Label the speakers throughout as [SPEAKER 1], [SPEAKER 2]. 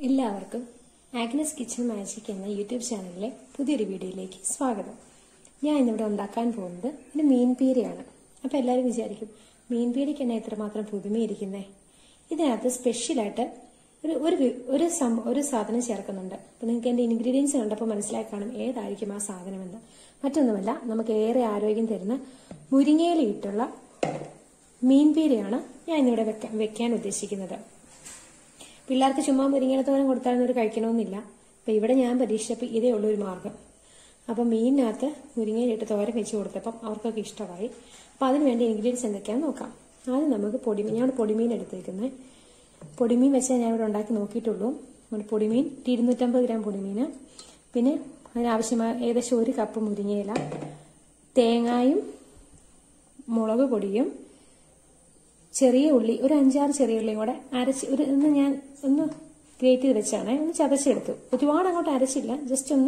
[SPEAKER 1] എല്ലാവർക്കും Agnes kitchen magic എന്ന YouTube ചാനലിലെ പുതിയൊരു വീഡിയോയിലേക്ക് സ്വാഗതം ഞാൻ ഇന്നിവിടെ ഉണ്ടാക്കാൻ പോകുന്നത് ഒരു മീൻ പീരയാണ് അപ്പോൾ എല്ലാവരും വിചാരിക്കും മീൻ പീരയ്ക്ക് തന്നെ ഇത്രമാത്രം പുതുമയിരിക്കുന്നേ ഇതിനകത്ത് സ്പെഷ്യലായിട്ട് ഒരു ഒരു വി- ഒരു സം ഒരു സാധനം ചേർക്കുന്നുണ്ട് അപ്പോൾ നിങ്ങൾക്ക് എൻ്റെ ഇൻഗ്രീഡിയൻസ് കണ്ടപ്പോൾ മനസ്സിലായി കാണും ഏതായിരിക്കും ആ സാധനമെന്ന് മറ്റൊന്നുമല്ല നമുക്ക് ഏറെ ആരോഗ്യം തരുന്ന മുരിങ്ങയിലിട്ടുള്ള മീൻ പീരയാണ് ഞാൻ ഇന്നിവിടെ വെക്കാൻ വെക്കാൻ ഉദ്ദേശിക്കുന്നത് പിള്ളേർക്ക് ചുമ്മാ മുരിങ്ങയുടെ തോരൻ കൊടുത്താലൊന്നും ഒരു കഴിക്കണമെന്നില്ല അപ്പൊ ഇവിടെ ഞാൻ പരീക്ഷിച്ചപ്പോൾ ഇതേ ഉള്ളൂ ഒരു മാർഗം അപ്പൊ മീനിനകത്ത് മുരിങ്ങയിലിട്ട് തോരൻ വെച്ച് കൊടുത്തപ്പം അവർക്കൊക്കെ ഇഷ്ടമായി അപ്പൊ അതിന് വേണ്ടി ഇൻഗ്രീഡിയൻസ് എന്തൊക്കെയാണെന്ന് നോക്കാം ആദ്യം നമുക്ക് പൊടിമീൻ ഞാൻ ഇവിടെ പൊടിമീൻ എടുത്തേക്കുന്നത് പൊടിമീൻ വെച്ചാൽ ഞാൻ ഇവിടെ ഉണ്ടാക്കി നോക്കിയിട്ടുള്ളൂ നമ്മുടെ പൊടിമീൻ ഇരുന്നൂറ്റമ്പത് ഗ്രാം പൊടിമീൻ പിന്നെ അതിനാവശ്യമായ ഏകദേശം ഒരു കപ്പ് മുരിങ്ങയില തേങ്ങായും മുളക് പൊടിയും ചെറിയ ഉള്ളി ഒരു അഞ്ചാറ് ചെറിയ ഉള്ളിയും കൂടെ അരച്ച് ഒരു ഒന്ന് ഞാൻ ഒന്ന് ഗ്രേറ്റ് ചെയ്ത് വെച്ചാണ് ഒന്ന് ചതച്ചെടുത്തു ഒരുപാട് അങ്ങോട്ട് അരച്ചില്ല ജസ്റ്റ് ഒന്ന്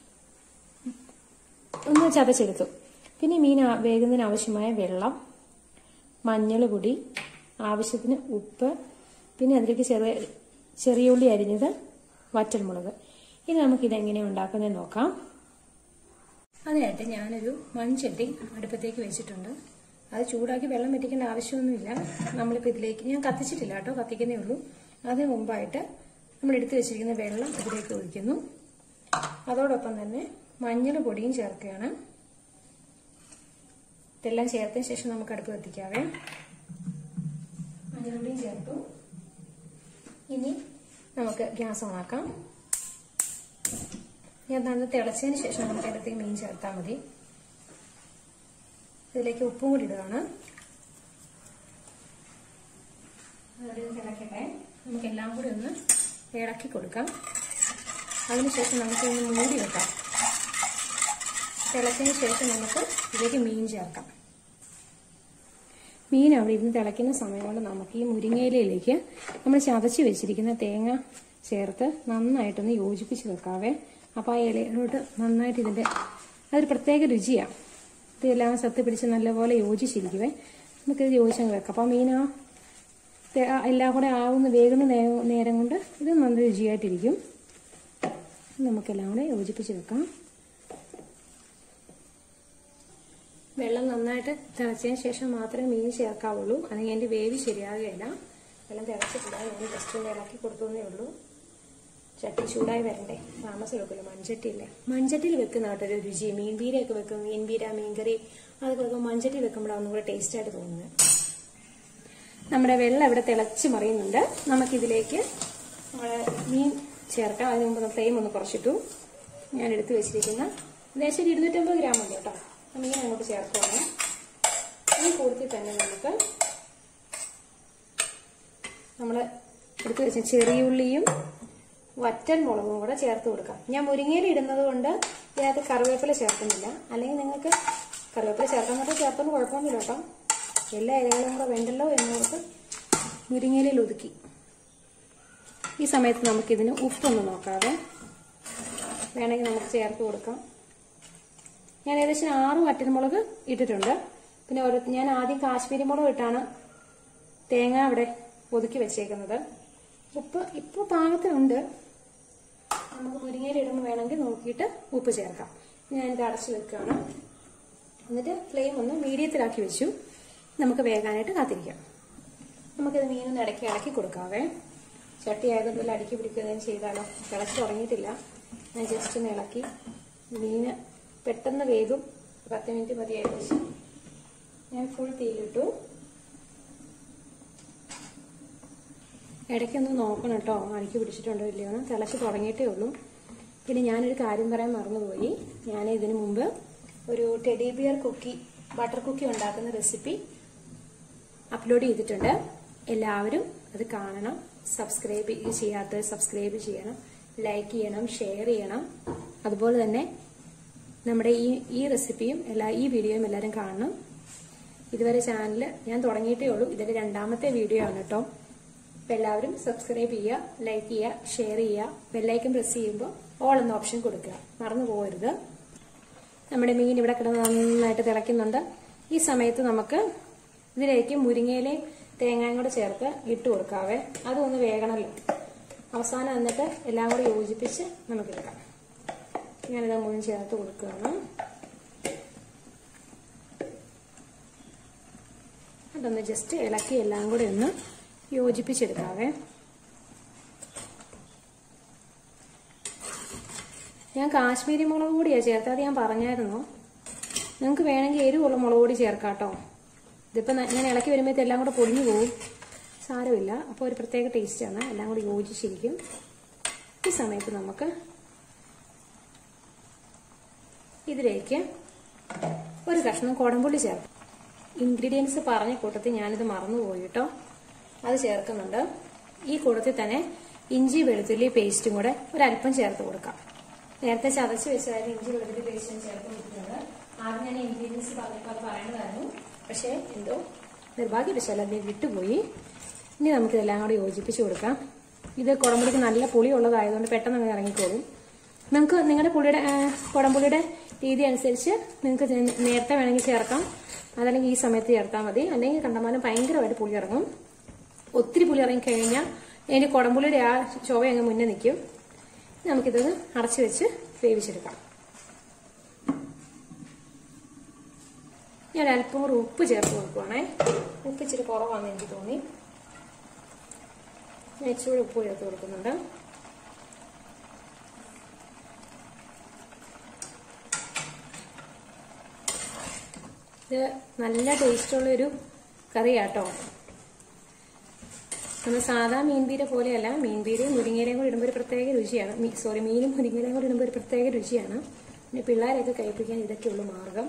[SPEAKER 1] ഒന്ന് ചതച്ചെടുത്തു പിന്നെ മീൻ ആ- വേകുന്നതിന് ആവശ്യമായ വെള്ളം മഞ്ഞൾ പൊടി ആവശ്യത്തിന് ഉപ്പ് പിന്നെ അതിലേക്ക് ചെറിയ ചെറിയ ഉള്ളി അരിഞ്ഞത് വറ്റൽമുളക് ഇനി നമുക്ക് ഇതെങ്ങനെയാണ് ഉണ്ടാക്കുന്നത് നോക്കാം അതിനായിട്ട് ഞാനൊരു മൺചട്ടി അടുപ്പത്തേക്ക് വെച്ചിട്ടുണ്ട് അത് ചൂടാക്കി വെള്ളം വറ്റിക്കേണ്ട ആവശ്യമൊന്നുമില്ല നമ്മളിപ്പോൾ ഇതിലേക്ക് ഞാൻ കത്തിച്ചിട്ടില്ല കേട്ടോ കത്തിക്കുന്നേ ഉള്ളൂ അതിന് മുമ്പായിട്ട് നമ്മൾ എടുത്തു വെച്ചിരിക്കുന്ന വെള്ളം ഇതിലേക്ക് ഒഴിക്കുന്നു അതോടൊപ്പം തന്നെ മഞ്ഞൾ പൊടിയും ചേർക്കുകയാണ് ഇതെല്ലാം ചേർത്തതിന് ശേഷം നമുക്ക് അടുപ്പ് കത്തിക്കാവേ മഞ്ഞൾ പൊടിയും ചേർത്തു ഇനി നമുക്ക് ഗ്യാസ് ഓണാക്കാം ഞാൻ നന്ന് തിളച്ചതിന് ശേഷം നമുക്ക് അതിനകത്തേക്ക് മീൻ ചേർത്താൽ മതി ഇതിലേക്ക് ഉപ്പും കൂടി ഇടുകയാണ് അതിൽ തിളക്കട്ടെ നമുക്ക് എല്ലാം കൂടി ഒന്ന് ഇളക്കി കൊടുക്കാം അതിനുശേഷം നമുക്ക് ഒന്ന് മൂടി വെക്കാം തിളച്ചതിന് ശേഷം നമുക്ക് ഇതിലേക്ക് മീൻ ചേർക്കാം മീൻ അവിടെ ഇരുന്ന് തിളയ്ക്കുന്ന സമയം കൊണ്ട് നമുക്ക് ഈ മുരിങ്ങയിലയിലേക്ക് നമ്മൾ ചതച്ച് വെച്ചിരിക്കുന്ന തേങ്ങ ചേർത്ത് നന്നായിട്ടൊന്ന് യോജിപ്പിച്ച് വെക്കാവേ അപ്പോൾ ആ ഇലയിലോട്ട് നന്നായിട്ട് ഇതിൻ്റെ അതൊരു പ്രത്യേക രുചിയാണ് ഇതെല്ലാം സത്ത് പിടിച്ച് നല്ലപോലെ യോജിച്ചിരിക്കുവേ നമുക്കിത് യോജിച്ചങ്ങ് വെക്കാം അപ്പോൾ മീൻ ആ തേ- ആ എല്ലാം കൂടെ ആവുന്ന വേകുന്ന നേ- നേരം കൊണ്ട് ഇത് നല്ല രുചിയായിട്ടിരിക്കും നമുക്കെല്ലാം കൂടെ യോജിപ്പിച്ച് വെക്കാം വെള്ളം നന്നായിട്ട് തിളച്ചതിന് ശേഷം മാത്രമേ മീൻ ചേർക്കാവുള്ളൂ അല്ലെങ്കിൽ അതിന്റെ വേവ് ശരിയാകുകയില്ല വെള്ളം തിളച്ചിട്ടില്ല ഞാൻ ജസ്റ്റ് ഒന്ന് ഇളക്കി കൊടുത്തേ ഉള്ളൂ ചട്ടി ചൂടായി വരണ്ടേ താമസം എടുക്കില്ല മൺചട്ടിയില്ല മൺചട്ടിയിൽ വെക്കുന്ന കേട്ടോ ഒരു രുചി മീൻ പീരയൊക്കെ വെക്കും മീൻ പീര മീൻകറി അതൊക്കെ വെക്കും മൺചട്ടി വെക്കുമ്പോഴാണ് ഒന്നും കൂടെ ടേസ്റ്റ് ആയിട്ട് തോന്നുന്നത് നമ്മുടെ വെള്ളം ഇവിടെ തിളച്ച് മറിയുന്നുണ്ട് നമുക്കിതിലേക്ക് നമ്മുടെ മീൻ ചേർക്കാം അതിന് മുമ്പ് ഫ്ലെയിം ഒന്ന് കുറച്ചിട്ടു ഞാൻ എടുത്തു വെച്ചിരിക്കുന്ന ഏകദേശം ഒരു ഇരുന്നൂറ്റമ്പത് ഗ്രാം മതി കേട്ടോ ആ മീൻ അങ്ങോട്ട് ചേർക്കുവാണ് ഈ കൂട്ടത്തിൽ തന്നെ നമുക്ക് നമ്മൾ എടുത്തു വെച്ച ചെറിയുള്ളിയും വറ്റൽ മുളകും കൂടെ ചേർത്ത് കൊടുക്കാം ഞാൻ മുരിങ്ങയിൽ ഇടുന്നത് കൊണ്ട് ഇതിനകത്ത് കറിവേപ്പില ചേർക്കുന്നില്ല അല്ലെങ്കിൽ നിങ്ങൾക്ക് കറിവേപ്പില ചേർക്കാൻ പറ്റും ചേർത്തൊന്നും കുഴപ്പമൊന്നുമില്ല കേട്ടോ എല്ലാ ഇലകളും കൂടെ വേണ്ടല്ലോ എന്നോർത്ത് മുരിങ്ങയിലയിൽ ഒതുക്കി ഈ സമയത്ത് നമുക്കിതിന് ഉപ്പൊന്ന് നോക്കാതെ വേണമെങ്കിൽ നമുക്ക് ചേർത്ത് കൊടുക്കാം ഞാൻ ഏകദേശം ആറ് വറ്റൽമുളക് ഇട്ടിട്ടുണ്ട് പിന്നെ ഓരോ ഞാൻ ആദ്യം കാശ്മീരി മുളക് ഇട്ടാണ് തേങ്ങ അവിടെ ഒതുക്കി വെച്ചേക്കുന്നത് ഉപ്പ് ഇപ്പോൾ പാകത്തിനുണ്ട് നമുക്ക് മുരിങ്ങയിൽ ഇടുമ്പോൾ വേണമെങ്കിൽ നോക്കിയിട്ട് ഉപ്പ് ചേർക്കാം ഞാനിത് അടച്ചു വെക്കുകയാണ് എന്നിട്ട് ഫ്ലെയിം ഒന്ന് മീഡിയത്തിലാക്കി വെച്ചു നമുക്ക് വേകാനായിട്ട് കാത്തിരിക്കാം നമുക്കിത് മീനൊന്ന് ഇടയ്ക്ക് ഇളക്കി കൊടുക്കാവേ ചട്ടി ആയതുകൊണ്ട് വല്ല അടുക്കി പിടിക്കുകയും ചെയ്താലോ തിളച്ച് തുടങ്ങിയിട്ടില്ല ഞാൻ ജസ്റ്റ് ഒന്ന് ഇളക്കി മീന് പെട്ടെന്ന് വേകും പത്ത് മിനിറ്റ് മതി ഏകദേശം ഞാൻ ഫുൾ തീയിലിട്ടു ഇടയ്ക്കൊന്ന് നോക്കണം കേട്ടോ അടുക്കി പിടിച്ചിട്ടുണ്ടോ ഇല്ലയോ എന്ന് തിളച്ച് തുടങ്ങിയിട്ടേ ഉള്ളൂ പിന്നെ ഞാനൊരു കാര്യം പറയാൻ മറന്നുപോയി ഞാൻ ഇതിനു മുമ്പ് ഒരു teddy bear cookie butter cookie ഉണ്ടാക്കുന്ന റെസിപ്പി അപ്ലോഡ് ചെയ്തിട്ടുണ്ട് എല്ലാവരും അത് കാണണം സബ്സ്ക്രൈബ് ചെയ്യാത്തവർ സബ്സ്ക്രൈബ് ചെയ്യണം ലൈക്ക് ചെയ്യണം ഷെയർ ചെയ്യണം അതുപോലെ തന്നെ നമ്മുടെ ഈ ഈ റെസിപ്പിയും എല്ലാ ഈ വീഡിയോയും എല്ലാവരും കാണണം ഇതുവരെ ചാനൽ ഞാൻ തുടങ്ങിയിട്ടേ ഉള്ളൂ ഇതിന്റെ രണ്ടാമത്തെ വീഡിയോ ആണ് കേട്ടോ അപ്പൊ എല്ലാവരും സബ്സ്ക്രൈബ് ചെയ്യുക ലൈക്ക് ചെയ്യുക ഷെയർ ചെയ്യുക ബെല്ലൈക്കൻ പ്രസ് ചെയ്യുമ്പോൾ ഓൾ എന്ന ഓപ്ഷൻ കൊടുക്കുക മറന്നു പോകരുത് നമ്മുടെ മീൻ ഇവിടെ കിടന്ന് നന്നായിട്ട് തിളയ്ക്കുന്നുണ്ട് ഈ സമയത്ത് നമുക്ക് ഇതിലേക്ക് മുരിങ്ങയിലയും തേങ്ങയും കൂടെ ചേർത്ത് ഇട്ട് കൊടുക്കാവേ അതൊന്ന് വേകണമല്ലോ അവസാനം എന്നിട്ട് എല്ലാം കൂടി യോജിപ്പിച്ച് നമുക്കെടുക്കാം ഞാനിത് മുഴുവൻ ചേർത്ത് കൊടുക്കുകയാണ് അതൊന്ന് ജസ്റ്റ് ഇളക്കി എല്ലാം കൂടി ഒന്ന് യോജിപ്പിച്ചെടുക്കാവേ ഞാൻ കാശ്മീരി മുളക് പൊടിയാണ് ചേർത്തത് അത് ഞാൻ പറഞ്ഞായിരുന്നു നിങ്ങൾക്ക് വേണമെങ്കിൽ എരിവുള്ള മുളക് പൊടി ചേർക്കാം കേട്ടോ ഇതിപ്പോൾ ഞാൻ ഇളക്കി വരുമ്പോഴത്തെ എല്ലാം കൂടെ പൊടിഞ്ഞു പോകും സാരമില്ല അപ്പോൾ ഒരു പ്രത്യേക ടേസ്റ്റാണ് എല്ലാം കൂടി യോജിച്ചിരിക്കും ഈ സമയത്ത് നമുക്ക് ഇതിലേക്ക് ഒരു കഷ്ണം കുടംപുള്ളി ചേർക്കാം ഇൻഗ്രീഡിയൻസ് പറഞ്ഞ കൂട്ടത്തിൽ ഞാനിത് മറന്നുപോയി കേട്ടോ അത് ചേർക്കുന്നുണ്ട് ഈ കൂട്ടത്തിൽ തന്നെ ഇഞ്ചി വെളുത്തുള്ളി പേസ്റ്റും കൂടെ ഒരല്പം ചേർത്ത് കൊടുക്കാം നേരത്തെ ചതച്ച് വെച്ചാലും ഇഞ്ചി വെളുത്തുള്ളി പേസ്റ്റും ചേർത്ത് കൊടുത്തിട്ടുണ്ട് ആദ്യം ഞാൻ ഇൻഗ്രീഡിയൻസ് പറഞ്ഞപ്പോൾ അത് പറയേണ്ടതായിരുന്നു പക്ഷേ എന്തോ നിർഭാഗ്യവശാൽ അതിനെ വിട്ടുപോയി ഇനി നമുക്കിതെല്ലാം കൂടി യോജിപ്പിച്ച് കൊടുക്കാം ഇത് കുടംപുളിക്ക് നല്ല പുളി ഉള്ളതായതുകൊണ്ട് പെട്ടെന്ന് അങ്ങ് ഇറങ്ങിക്കോളും നിങ്ങൾക്ക് നിങ്ങളുടെ പുളിയുടെ ആ, കുടംപുളിയുടെ രീതി അനുസരിച്ച് നിങ്ങൾക്ക് നേ- നേരത്തെ വേണമെങ്കിൽ ചേർക്കാം അതല്ലെങ്കിൽ ഈ സമയത്ത് ചേർത്താൽ മതി അല്ലെങ്കിൽ കണ്ടമാനം ഭയങ്കരമായിട്ട് പുളി ഇറങ്ങും ഒത്തിരി പുളി ഇറങ്ങി കഴിഞ്ഞാൽ അതിന്റെ കുടംപുളിയുടെ ആ ചൊവ അങ്ങ് മുന്നേ നിൽക്കും നമുക്കിത് അടച്ചു വെച്ച് വേവിച്ചെടുക്കാം ഞാൻ അല്പം കൂടി ഉപ്പ് ചേർത്ത് കൊടുക്കുവാണേ ഉപ്പ് ഇച്ചിരി കുറവാണെന്ന് എനിക്ക് തോന്നി ഞാൻ ഇച്ചിരി ഉപ്പ് ചേർത്ത് കൊടുക്കുന്നുണ്ട് ഇത് നല്ല ടേസ്റ്റുള്ള ഒരു കറിയാട്ടോ നമ്മൾ സാധാ മീൻപീര പോലെയല്ല മീൻപീരയും മുരിങ്ങയിലയും കൂടി ഇടുമ്പോൾ ഒരു പ്രത്യേക രുചിയാണ് സോറി മീനും മുരിങ്ങയിലയും കൂടി ഇടുമ്പോൾ ഒരു പ്രത്യേക രുചിയാണ് പിന്നെ പിള്ളേരെയൊക്കെ കഴിപ്പിക്കാൻ ഇതൊക്കെയുള്ളൂ മാർഗം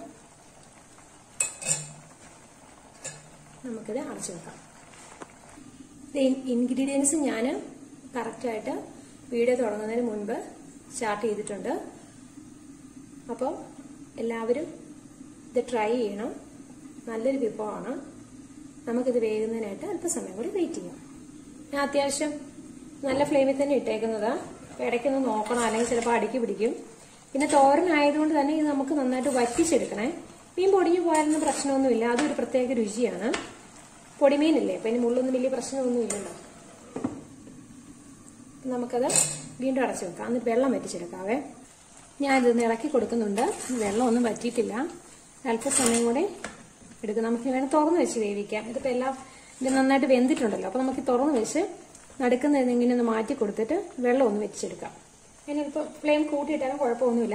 [SPEAKER 1] നമുക്കിത് അടച്ചു വെക്കാം ഇൻഗ്രീഡിയൻസ് ഞാൻ കറക്റ്റായിട്ട് വീഡിയോ തുടങ്ങുന്നതിന് മുൻപ് സ്റ്റാർട്ട് ചെയ്തിട്ടുണ്ട് അപ്പോൾ എല്ലാവരും ഇത് ട്രൈ ചെയ്യണം നല്ലൊരു വിഭവമാണ് നമുക്കിത് വേകുന്നതിനായിട്ട് അല്പസമയം കൂടി വെയിറ്റ് ചെയ്യാം ഞാൻ അത്യാവശ്യം നല്ല ഫ്ലെയിമിൽ തന്നെ ഇട്ടേക്കുന്നത് ഇടയ്ക്കൊന്ന് നോക്കണം അല്ലെങ്കിൽ ചിലപ്പോൾ അടുക്കി പിടിക്കും പിന്നെ തോരനായതുകൊണ്ട് തന്നെ ഇത് നമുക്ക് നന്നായിട്ട് വറ്റിച്ചെടുക്കണേ മീൻ പൊടിഞ്ഞു പോയാലൊന്നും പ്രശ്നമൊന്നുമില്ല അതൊരു പ്രത്യേക രുചിയാണ് പൊടിമീനല്ലേ അപ്പൊ ഇനി മുള്ളൊന്നും വലിയ പ്രശ്നമൊന്നും ഇല്ലല്ലോ നമുക്കത് വീണ്ടും അടച്ചു വെക്കാം എന്നിട്ട് വെള്ളം വറ്റിച്ചെടുക്കാവേ ഞാൻ ഇതൊന്ന് ഇളക്കി കൊടുക്കുന്നുണ്ട് വെള്ളമൊന്നും വറ്റിയിട്ടില്ല അല്പസമയം കൂടി എടുക്കും നമുക്ക് വേണം തുറന്ന് വെച്ച് വേവിക്കാം ഇതിപ്പോൾ എല്ലാം ഇത് നന്നായിട്ട് വെന്തിട്ടുണ്ടല്ലോ അപ്പോൾ നമുക്ക് തുറന്ന് വെച്ച് നടുക്കുന്ന ഇങ്ങനെ ഒന്ന് മാറ്റി കൊടുത്തിട്ട് വെള്ളം ഒന്ന് വെച്ചെടുക്കാം അതിനിപ്പോൾ ഫ്ലെയിം കൂട്ടിയിട്ടാലും കുഴപ്പമൊന്നുമില്ല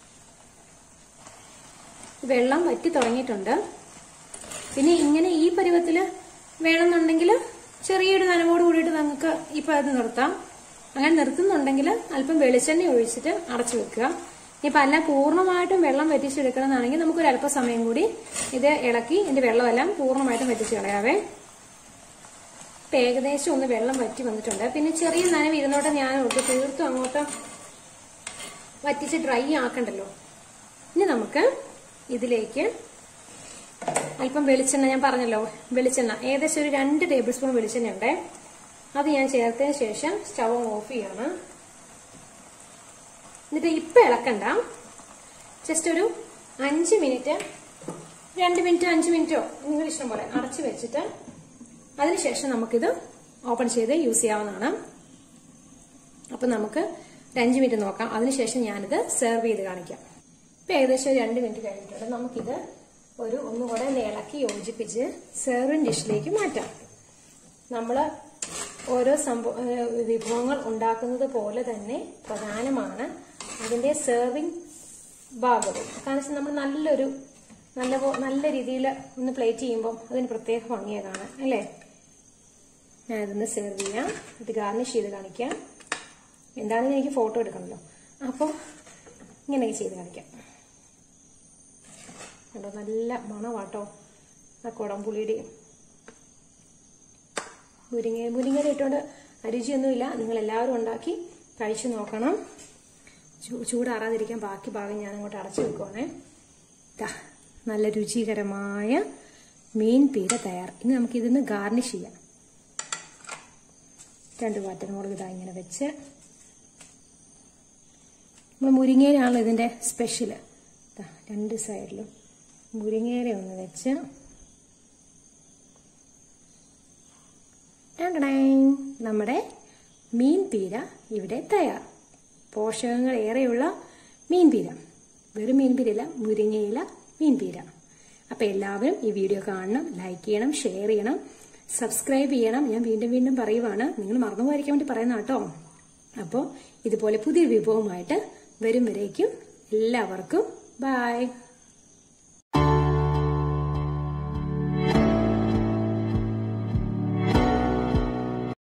[SPEAKER 1] വെള്ളം വറ്റി തുടങ്ങിയിട്ടുണ്ട് പിന്നെ ഇങ്ങനെ ഈ പരുവത്തിൽ വേണമെന്നുണ്ടെങ്കിൽ ചെറിയൊരു നനവോട് കൂടിയിട്ട് നമുക്ക് ഇപ്പം അത് നിർത്താം അങ്ങനെ നിർത്തുന്നുണ്ടെങ്കിൽ അല്പം വെളിച്ചെണ്ണ ഒഴിച്ചിട്ട് അടച്ചു വെക്കുക ഇനിയിപ്പോൾ അല്ല പൂർണ്ണമായിട്ടും വെള്ളം വറ്റിച്ചെടുക്കണം എന്നാണെങ്കിൽ നമുക്കൊരു അല്പ സമയം കൂടി ഇത് ഇളക്കി ഇതിന്റെ വെള്ളമെല്ലാം പൂർണ്ണമായിട്ടും വറ്റിച്ച് കളയാവേ ഇപ്പം ഏകദേശം ഒന്ന് വെള്ളം വറ്റി വന്നിട്ടുണ്ട് പിന്നെ ചെറിയ നനവ് ഇരുന്നോട്ടെ ഞാൻ ഓർത്ത് തീർത്തും അങ്ങോട്ട് വറ്റിച്ച് ഡ്രൈ ആക്കണ്ടല്ലോ ഇനി നമുക്ക് ഇതിലേക്ക് അല്പം വെളിച്ചെണ്ണ ഞാൻ പറഞ്ഞല്ലോ വെളിച്ചെണ്ണ ഏകദേശം ഒരു രണ്ട് ടേബിൾ സ്പൂൺ വെളിച്ചെണ്ണ ഉണ്ടേ അത് ഞാൻ ചേർത്തതിന് ശേഷം സ്റ്റവ് ഓഫ് ചെയ്യാണ് എന്നിട്ട് ഇപ്പം ഇളക്കണ്ട ജസ്റ്റ് ഒരു അഞ്ച് മിനിറ്റ് രണ്ട് മിനിറ്റ് അഞ്ച് മിനിറ്റോ നിങ്ങൾ ഇഷ്ടം പോലെ അടച്ചു വെച്ചിട്ട് അതിനുശേഷം നമുക്കിത് ഓപ്പൺ ചെയ്ത് യൂസ് ചെയ്യാവുന്നതാണ് അപ്പൊ നമുക്ക് ഒരു അഞ്ച് മിനിറ്റ് നോക്കാം അതിനുശേഷം ഞാനിത് സെർവ് ചെയ്ത് കാണിക്കാം ഇപ്പൊ ഏകദേശം ഒരു രണ്ട് മിനിറ്റ് കഴിഞ്ഞിട്ടുണ്ട് നമുക്കിത് ഒരു ഒന്നുകൂടെ ഒന്ന് ഇളക്കി യോജിപ്പിച്ച് സെർവിങ് ഡിഷിലേക്ക് മാറ്റാം നമ്മൾ ഓരോ സംഭവ ഏഹ് വിഭവങ്ങൾ ഉണ്ടാക്കുന്നത് പോലെ തന്നെ പ്രധാനമാണ് അതിന്റെ സെർവിങ് ഭാഗവും കാരണം വെച്ചാൽ നമ്മൾ നല്ലൊരു നല്ല പോ- നല്ല രീതിയിൽ ഒന്ന് പ്ലേറ്റ് ചെയ്യുമ്പോൾ അതിന് പ്രത്യേക ഭംഗിയെ കാണാൻ അല്ലേ ഞാൻ ഇതൊന്ന് സെർവ് ചെയ്യാം ഇത് ഗാർണിഷ് ചെയ്ത് കാണിക്കാം എന്താണെന്ന് എനിക്ക് ഫോട്ടോ എടുക്കണമല്ലോ അപ്പോൾ ഇങ്ങനെയൊക്കെ ചെയ്ത് കാണിക്കാം കണ്ടോ നല്ല മണവാട്ടോ ആ കുടംപുളിയുടെയും മുരിങ്ങ മുരിങ്ങ ഇട്ടുകൊണ്ട് രുചിയൊന്നുമില്ല നിങ്ങൾ എല്ലാവരും ഉണ്ടാക്കി കഴിച്ചു നോക്കണം ചൂ- ചൂടാറാതിരിക്കാൻ ബാക്കി ഭാഗം ഞാൻ അങ്ങോട്ട് അടച്ചു വെക്കുവാണേ ദാ നല്ല രുചികരമായ മീൻ പീര തയ്യാർ ഇനി നമുക്ക് ഇതിന്ന് ഗാർണിഷ് ചെയ്യാം രണ്ട് വാറ്റൻമുളക് ഇതാ ഇങ്ങനെ വെച്ച് നമ്മൾ മുരിങ്ങയിലാണല്ലോ ഇതിന്റെ സ്പെഷ്യൽ രണ്ട് സൈഡിലും മുരിങ്ങയില ഒന്ന് വെച്ച് ടടടേയ്. നമ്മുടെ മീൻ പീര ഇവിടെ തയ്യാർ പോഷകങ്ങൾ ഏറെയുള്ള മീൻ പീര വെറും മീൻ പീരയില്ല മുരിങ്ങയില മീൻ പീര അപ്പൊ എല്ലാവരും ഈ വീഡിയോ കാണണം ലൈക്ക് ചെയ്യണം ഷെയർ ചെയ്യണം സബ്സ്ക്രൈബ് ചെയ്യണം ഞാൻ വീണ്ടും വീണ്ടും പറയുവാണ് നിങ്ങൾ മറന്നുപോയിരിക്കാൻ വേണ്ടി പറയുന്ന കേട്ടോ അപ്പോൾ ഇതുപോലെ പുതിയ വിഭവമായിട്ട് വരും വരേക്കും എല്ലാവർക്കും ബൈ